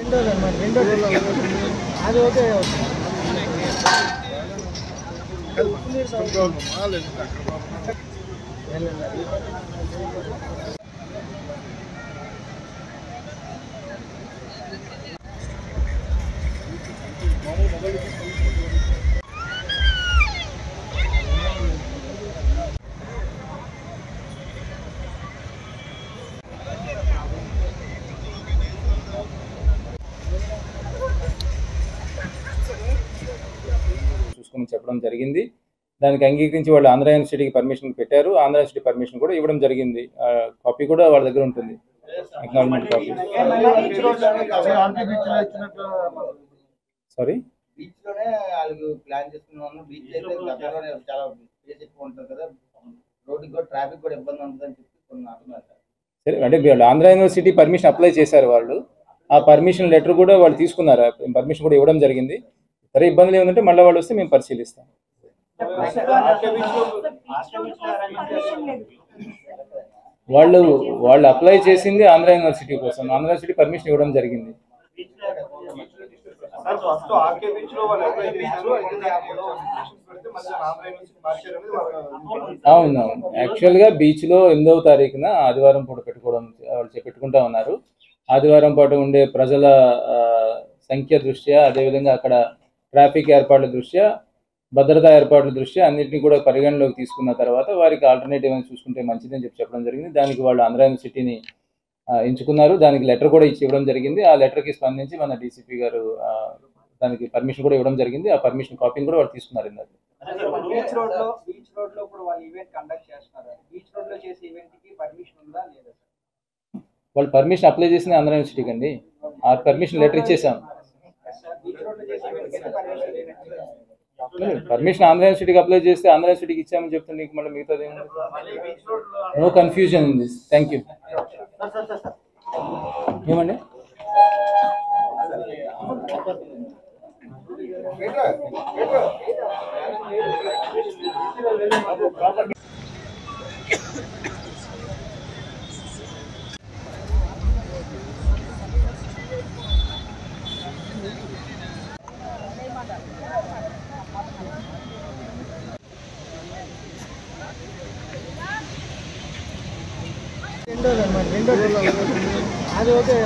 Windows అనమాట window అది okay చూసుకోమని చెప్పడం జరిగింది దానికి అంగీకరించి వాళ్ళు ఆంధ్ర యూనివర్సిటీకి పర్మిషన్ పెట్టారు ఆంధ్ర యూనివర్సిటీ పర్మిషన్ కూడా ఇవ్వడం జరిగింది కాపీ కూడా వాళ్ళ దగ్గర ఉంటుంది అక్నాలజ్మెంట్ కాపీ సారీ బీచ్ లోనే వాళ్ళకి ప్లాన్ చేసుకున్నాను బీచ్ అయితే దగ్గరలోనే చాలా ప్లేస్ ఎక్కువ ఉంటుంది కదా రోడ్డుకి కూడా ట్రాఫిక్ కూడా ఇబ్బంది ఉంటుందని చెప్పి కొన్ని అంటున్నారు సార్ సరే అంటే వీళ్ళు ఆంధ్ర యూనివర్సిటీ పర్మిషన్ అప్లై చేశారు వాళ్ళు ఆ పర్మిషన్ లెటర్ కూడా వాళ్ళు తీసుకున్నారు పర్మిషన్ కూడా ఇవ్వడం జరిగింది సరే ఇబ్బందులు ఏమంటే మళ్ళీ వాళ్ళు వస్తే మేము పరిశీలిస్తాం వాళ్ళు వాళ్ళు అప్లై చేసింది ఆంధ్ర యూనివర్సిటీ కోసం ఆంధ్ర యూనివర్సిటీ పర్మిషన్ ఇవ్వడం జరిగింది సార్ ఫస్ట్ ఆర్కే బీచ్ లో వాళ్ళు అప్లై చేశారు అయితే దానికి ఏదో restrictions పెడితే మళ్ళీ ఆంధ్ర నుంచి మార్చారు అనేది వాళ్ళ అవును అవును యాక్చువల్గా బీచ్లో ఎనిమిదవ తారీఖున ఆదివారం పూట పెట్టుకోవడం వాళ్ళు చె- పెట్టుకుంటా ఉన్నారు ఆదివారం పాటు ఉండే ప్రజల ఆ, సంఖ్య దృష్ట్యా అదేవిధంగా అక్కడ ట్రాఫిక్ ఏర్పాట్ల దృష్ట్యా భద్రతా ఏర్పాట్ల దృష్ట్యా అన్నింటినీ కూడా పరిగణలోకి తీసుకున్న తర్వాత వారికి ఆల్టర్నేటివ్ అని చూసుకుంటే మంచిదని చెప్పి చెప్పడం జరిగింది దానికి వాళ్ళు ఆంధ్ర యూనివర్సిటీని ఆ, ఎంచుకున్నారు దానికి లెటర్ కూడా ఇచ్చి ఇవ్వడం జరిగింది ఆ లెటర్కి స్పందించి మన డీసీపీ గారు ఆ, దానికి పర్మిషన్ కూడా ఇవ్వడం జరిగింది ఆ పర్మిషన్ కాపీని కూడా వాళ్ళు తీసుకున్నారు ఇందాక బీచ్ రోడ్ లో బీచ్ రోడ్ లో ఇప్పుడు వాళ్ళు ఈవెంట్ కండక్ట్ చేస్తున్నారు బీచ్ రోడ్ లో చేసే ఈవెంట్ కి పర్మిషన్ ఉందా లేదా వాళ్ళు పర్మిషన్ అప్లై చేసింది ఆంధ్ర యూనివర్సిటీకి అండి ఆ పర్మిషన్ లెటర్ ఇచ్చేసాం సార్ బీచ్ రోడ్ లో చేసే ఈవెంట్ కి పర్మిషన్ లేనట్టు పర్మిషన్ ఆంధ్ర యూనివర్సిటీకి అప్లై చేస్తే ఆంధ్ర యూనివర్సిటీకి ఇచ్చామని చెప్తే నీకు మళ్ళీ మిగతాది no confusion in this thank you ఏమండి విండోస్ అనమాట విండో అది ఓకే